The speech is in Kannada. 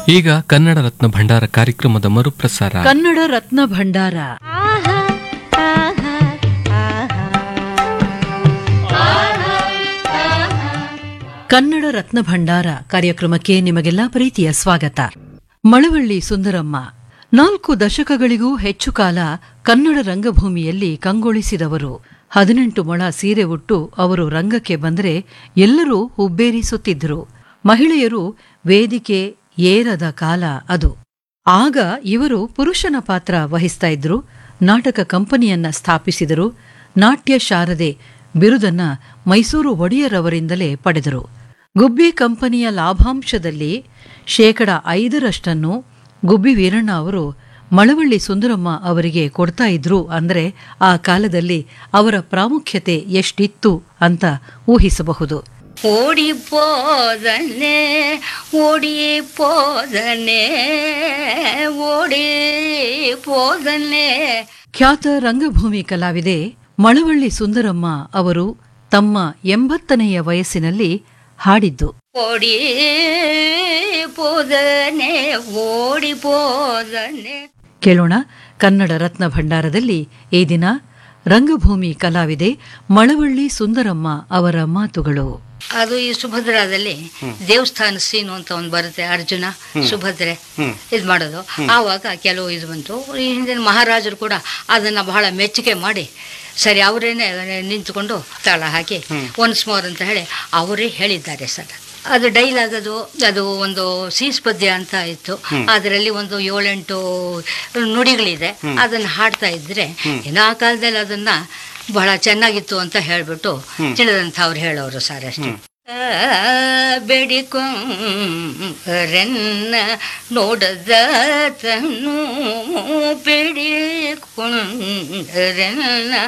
ಈಗ ಕನ್ನಡ ರತ್ನ ಭಂಡಾರ ಕಾರ್ಯಕ್ರಮದ ಮರುಪ್ರಸಾರ ಕನ್ನಡ ರತ್ನ ಭಂಡಾರ ಕನ್ನಡ ರತ್ನ ಭಂಡಾರ ಕಾರ್ಯಕ್ರಮಕ್ಕೆ ನಿಮಗೆಲ್ಲ ಪ್ರೀತಿಯ ಸ್ವಾಗತ ಮಳವಳ್ಳಿ ಸುಂದರಮ್ಮ ನಾಲ್ಕು ದಶಕಗಳಿಗೂ ಹೆಚ್ಚು ಕಾಲ ಕನ್ನಡ ರಂಗಭೂಮಿಯಲ್ಲಿ ಕಂಗೊಳಿಸಿದವರು ಹದಿನೆಂಟು ಮೊಳ ಸೀರೆ ಉಟ್ಟು ಅವರು ರಂಗಕ್ಕೆ ಬಂದರೆ ಎಲ್ಲರೂ ಹುಬ್ಬೇರಿಸುತ್ತಿದ್ದರು ಮಹಿಳೆಯರು ವೇದಿಕೆ ಏರದ ಕಾಲ ಅದು ಆಗ ಇವರು ಪುರುಷನ ಪಾತ್ರ ವಹಿಸ್ತಾ ಇದ್ರು ನಾಟಕ ಕಂಪನಿಯನ್ನ ಸ್ಥಾಪಿಸಿದರು ನಾಟ್ಯ ಶಾರದೆ ಬಿರುದನ್ನ ಮೈಸೂರು ಒಡೆಯರವರಿಂದಲೇ ಪಡೆದರು ಗುಬ್ಬಿ ಕಂಪನಿಯ ಲಾಭಾಂಶದಲ್ಲಿ ಶೇಕಡ ಐದರಷ್ಟನ್ನು ಗುಬ್ಬಿ ವೀರಣ್ಣ ಅವರು ಮಳವಳ್ಳಿ ಸುಂದರಮ್ಮ ಅವರಿಗೆ ಕೊಡ್ತಾ ಇದ್ರು ಅಂದ್ರೆ ಆ ಕಾಲದಲ್ಲಿ ಅವರ ಪ್ರಾಮುಖ್ಯತೆ ಎಷ್ಟಿತ್ತು ಅಂತ ಊಹಿಸಬಹುದು ஓடி போதனே ஓடி போதனே ஓடி போதனே ಖ್ಯಾತ ರಂಗಭೂಮಿ ಕಲಾವಿದೆ ಮಳವಳ್ಳಿ ಸುಂದರಮ್ಮ ಅವರು ತಮ್ಮ ಎಂಬತ್ತನೆಯ ವಯಸ್ಸಿನಲ್ಲಿ ಹಾಡಿದ್ದು ஓடி போதனே ஓடி போதனே ಕೇಳೋಣ ಕನ್ನಡ ರತ್ನ ಭಂಡಾರದಲ್ಲಿ ಈ ದಿನ ರಂಗಭೂಮಿ ಕಲಾವಿದೆ ಮಳವಳ್ಳಿ ಸುಂದರಮ್ಮ ಅವರ ಮಾತುಗಳು ಅದು ಈ ಸುಭದ್ರಾದಲ್ಲಿ ದೇವಸ್ಥಾನ ಸೀನು ಅಂತ ಒಂದು ಬರುತ್ತೆ ಅರ್ಜುನ ಸುಭದ್ರೆ ಇದು ಮಾಡೋದು ಆವಾಗ ಕೆಲವು ಇದು ಬಂತು ಈ ಹಿಂದಿನ ಮಹಾರಾಜರು ಕೂಡ ಅದನ್ನ ಬಹಳ ಮೆಚ್ಚುಗೆ ಮಾಡಿ ಸರಿ ಅವರೇನೆ ನಿಂತುಕೊಂಡು ತಾಳ ಹಾಕಿ ಒನ್ಸ್ ಮೋರ್ ಅಂತ ಹೇಳಿ ಅವರೇ ಹೇಳಿದ್ದಾರೆ ಸರ್ ಅದು ಡೈಲಾಗ್ ಅದು ಅದು ಒಂದು ಸೀಸ್ ಪದ್ಯ ಅಂತ ಇತ್ತು ಅದರಲ್ಲಿ ಒಂದು ಏಳೆಂಟು ನುಡಿಗಳಿದೆ ಅದನ್ನ ಹಾಡ್ತಾ ಇದ್ರೆ ಇನ್ನು ಆ ಕಾಲದಲ್ಲಿ ಅದನ್ನ ಬಹಳ ಚೆನ್ನಾಗಿತ್ತು ಅಂತ ಹೇಳ್ಬಿಟ್ಟು ತಿಳಿದಂಥ ಅವ್ರು ಹೇಳೋರು ಸರ್ ಅಷ್ಟೇ ಬೆಡಿಕೊಂರೆನ್ನ ನೋಡದ ತನ್ನು ಬೆಡಿಕೊಂರೆನ್ನ